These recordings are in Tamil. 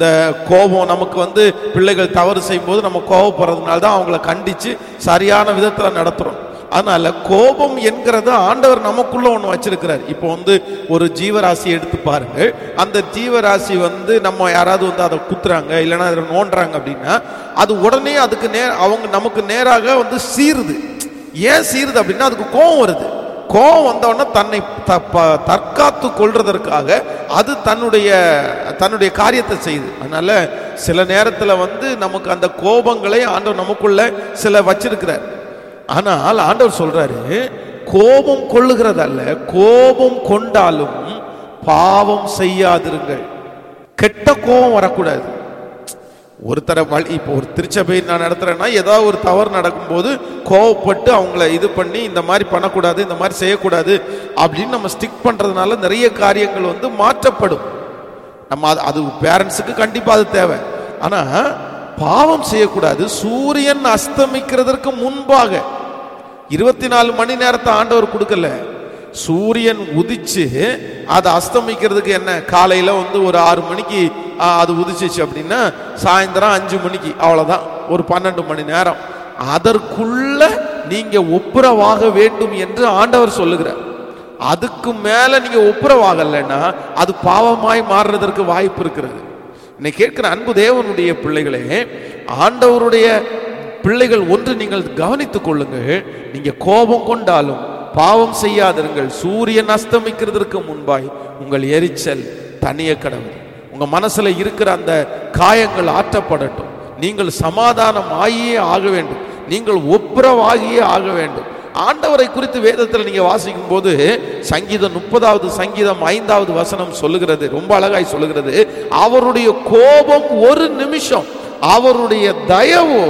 இந்த கோபம் நமக்கு வந்து பிள்ளைகள் தவறு செய்யும்போது நம்ம கோபப்படுறதுனால தான் அவங்கள கண்டிச்சு சரியான விதத்தில் நடத்துகிறோம் அதனால கோபம் என்கிறது ஆண்டவர் நமக்குள்ள ஒன்று வச்சிருக்கிறார் இப்போ வந்து ஒரு ஜீவராசி எடுத்து பாருங்க அந்த ஜீவராசி வந்து நம்ம யாராவது வந்து அதை குத்துறாங்க இல்லைன்னா அதை நோண்டுறாங்க அப்படின்னா அது உடனே அதுக்கு நே அவங்க நமக்கு நேராக வந்து சீருது ஏன் சீருது அப்படின்னா அதுக்கு கோபம் வருது கோபம் வந்தவுடனே தன்னை த- ப- தற்காத்து கொள்றதற்காக அது தன்னுடைய தன்னுடைய காரியத்தை செய்யுது அதனால சில நேரத்தில் வந்து நமக்கு அந்த கோபங்களை ஆண்டவர் நமக்குள்ள சில வச்சிருக்கிறார் ஆனால் ஆண்டவர் சொல்றாரு கோபம் கொள்ளுகிறதல்ல கோபம் கொண்டாலும் பாவம் செய்யாதிருங்கள் கெட்ட கோபம் வரக்கூடாது ஒருத்தரை வழி இப்போ ஒரு திருச்சபை நான் நடத்துறேன்னா ஏதாவது ஒரு தவறு நடக்கும்போது கோவப்பட்டு அவங்கள இது பண்ணி இந்த மாதிரி பண்ணக்கூடாது இந்த மாதிரி செய்யக்கூடாது அப்படின்னு நம்ம ஸ்டிக் பண்றதுனால நிறைய காரியங்கள் வந்து மாற்றப்படும் நம்ம அது அது பேரண்ட்ஸுக்கு கண்டிப்பாக அது தேவை ஆனால் பாவம் செய்யக்கூடாது சூரியன் அஸ்தமிக்கிறதற்கு முன்பாக இருபத்தி நாலு மணி நேரத்தை ஆண்டவர் கொடுக்கல சூரியன் உதிச்சு அது அஸ்தமிக்கிறதுக்கு என்ன காலையில வந்து ஒரு ஆறு மணிக்கு ஆ, அது உதிச்சிச்சு அப்படின்னா சாயந்தரம் அஞ்சு மணிக்கு அவ்வளவுதான் ஒரு பன்னெண்டு மணி நேரம் அதற்குள்ள நீங்க ஒப்புரவாக வேண்டும் என்று ஆண்டவர் சொல்லுகிறார் அதுக்கு மேல நீங்க ஒப்புரவாகலைன்னா அது பாவமாய் மாறுறதற்கு வாய்ப்பு இருக்கிறது இன்னைக்கு கேட்கிற அன்பு தேவனுடைய பிள்ளைகளே ஆண்டவருடைய பிள்ளைகள் ஒன்று நீங்கள் கவனித்துக் கொள்ளுங்கள் நீங்க கோபம் கொண்டாலும் பாவம் செய்யாதிருங்கள் சூரியன் அஸ்தமிக்கிறதற்கு முன்பாய் உங்கள் எரிச்சல் தனிய கடவுள் உங்க மனசுல இருக்கிற அந்த காயங்கள் ஆற்றப்படட்டும் நீங்கள் சமாதானம் ஆகியே ஆக வேண்டும் நீங்கள் ஒப்புரவாகியே ஆக வேண்டும் ஆண்டவரை குறித்து வேதத்தில் நீங்க வாசிக்கும் போது சங்கீதம் முப்பதாவது சங்கீதம் ஐந்தாவது வசனம் சொல்லுகிறது ரொம்ப அழகாய் சொல்லுகிறது அவருடைய கோபம் ஒரு நிமிஷம் அவருடைய தயவோ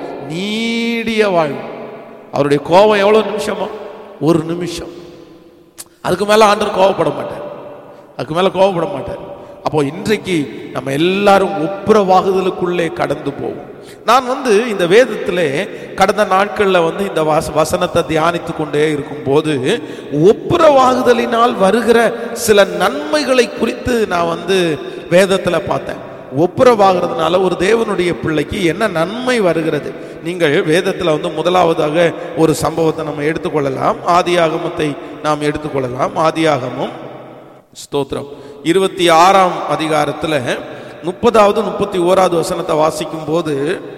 நீடிய வாழ்வு அவருடைய கோபம் எவ்வளவு நிமிஷமா ஒரு நிமிஷம் அதுக்கு மேல ஆண்டவர் கோவப்பட மாட்டார் அதுக்கு மேல கோவப்பட மாட்டார் அப்போ இன்றைக்கு நம்ம எல்லாரும் ஒப்புரவாகுதலுக்குள்ளே கடந்து போவோம் நான் வந்து இந்த வேதத்திலே கடந்த நாட்களில் வந்து இந்த வச வசனத்தை தியானித்து கொண்டே இருக்கும்போது ஒப்புரவாகுதலினால் வருகிற சில நன்மைகளை குறித்து நான் வந்து வேதத்தில் பார்த்தேன் ஒப்புரவாகிறதுனால ஒரு தேவனுடைய பிள்ளைக்கு என்ன நன்மை வருகிறது நீங்கள் வேதத்தில் வந்து முதலாவதாக ஒரு சம்பவத்தை நம்ம எடுத்துக்கொள்ளலாம் ஆதியாகமத்தை நாம் எடுத்துக்கொள்ளலாம் ஆதியாகமம் ஸ்தோத்திரம் இருபத்தி ஆறாம் அதிகாரத்தில் முப்பதாவது முப்பத்தி ஓராவது வசனத்தை வாசிக்கும் போது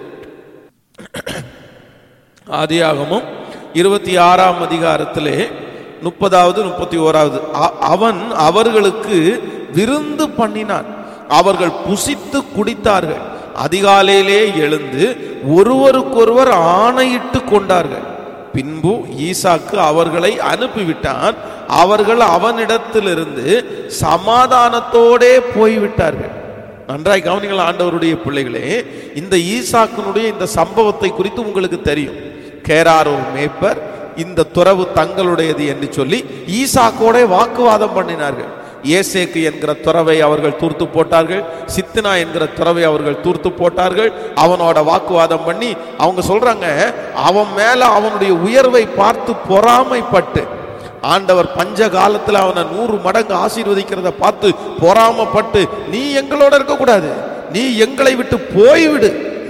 ஆதியாகமும் இருபத்தி ஆறாம் அதிகாரத்திலே முப்பதாவது முப்பத்தி ஓராவது அ- அவன் அவர்களுக்கு விருந்து பண்ணினான் அவர்கள் புசித்து குடித்தார்கள் அதிகாலையிலே எழுந்து ஒருவருக்கொருவர் ஆணையிட்டு கொண்டார்கள் பின்பு ஈசாக்கு அவர்களை அனுப்பிவிட்டான் அவர்கள் அவனிடத்திலிருந்து சமாதானத்தோடே போய்விட்டார்கள் நன்றாய் கவனிங்கள் ஆண்டவருடைய பிள்ளைகளே இந்த ஈசாக்கினுடைய இந்த சம்பவத்தை குறித்து உங்களுக்கு தெரியும் கேரார் ஒரு மேய்ப்பர் இந்த துறவு தங்களுடையது என்று சொல்லி ஈசாக்கோட வாக்குவாதம் பண்ணினார்கள் ஏசேக்கு என்கிற துறவை அவர்கள் தூர்த்து போட்டார்கள் சித்தினா என்கிற துறவை அவர்கள் தூர்த்து போட்டார்கள் அவனோட வாக்குவாதம் பண்ணி அவங்க சொல்றாங்க அவன் மேல அவனுடைய உயர்வை பார்த்து பொறாமைப்பட்டு ஆண்டவர் பஞ்ச காலத்துல அவனை நூறு மடங்கு ஆசீர்வதிக்கிறத பார்த்து பொறாமப்பட்டு நீ எங்களோட இருக்கக்கூடாது நீ எங்களை விட்டு போய்விடு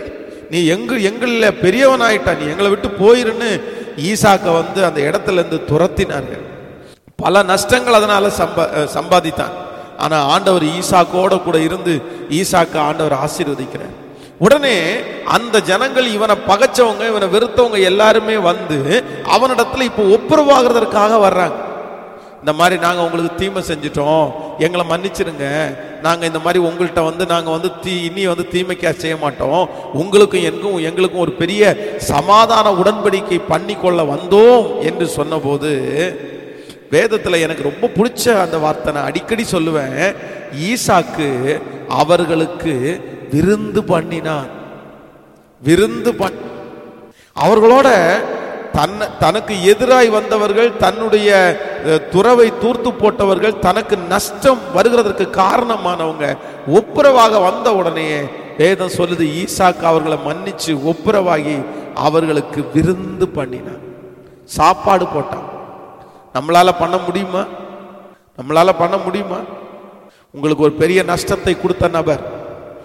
நீ எங்க எங்களில் பெரியவனாயிட்டா நீ எங்களை விட்டு போயிருன்னு ஈசாக்க வந்து அந்த இடத்துல இருந்து துரத்தினார்கள் பல நஷ்டங்கள் அதனால சம்பா அஹ் சம்பாதித்தான் ஆனா ஆண்டவர் ஈசாக்கோட கூட இருந்து ஈசாக்க ஆண்டவர் ஆசீர்வதிக்கிறார் உடனே அந்த ஜனங்கள் இவனை பகைச்சவங்க இவனை வெறுத்தவங்க எல்லாருமே வந்து அவனிடத்துல இப்போ ஒப்புரவாகிறதற்காக வர்றாங்க இந்த மாதிரி நாங்கள் உங்களுக்கு தீமை செஞ்சிட்டோம் எங்களை மன்னிச்சிருங்க நாங்கள் இந்த மாதிரி உங்கள்கிட்ட வந்து நாங்கள் வந்து தீ இனி வந்து தீமைக்கா செய்ய மாட்டோம் உங்களுக்கும் எனக்கும் எங்களுக்கும் ஒரு பெரிய சமாதான உடன்படிக்கை பண்ணிக்கொள்ள வந்தோம் என்று சொன்னபோது வேதத்தில் எனக்கு ரொம்ப பிடிச்ச அந்த வார்த்தை நான் அடிக்கடி சொல்லுவேன் ஈசாக்கு அவர்களுக்கு விருந்து பண்ணினான் விருந்து பண் அவர்களோட தன்னை தனக்கு எதிராய் வந்தவர்கள் தன்னுடைய அஹ், துறவை தூர்த்து போட்டவர்கள் தனக்கு நஷ்டம் வருகிறதற்கு காரணமானவங்க ஒப்புரவாக வந்த உடனே வேதம் சொல்லுது ஈசாக்கு அவர்களை மன்னிச்சு ஒப்புரவாகி அவர்களுக்கு விருந்து பண்ணினான் சாப்பாடு போட்டான் நம்மளால பண்ண முடியுமா நம்மளால பண்ண முடியுமா உங்களுக்கு ஒரு பெரிய நஷ்டத்தை கொடுத்த நபர்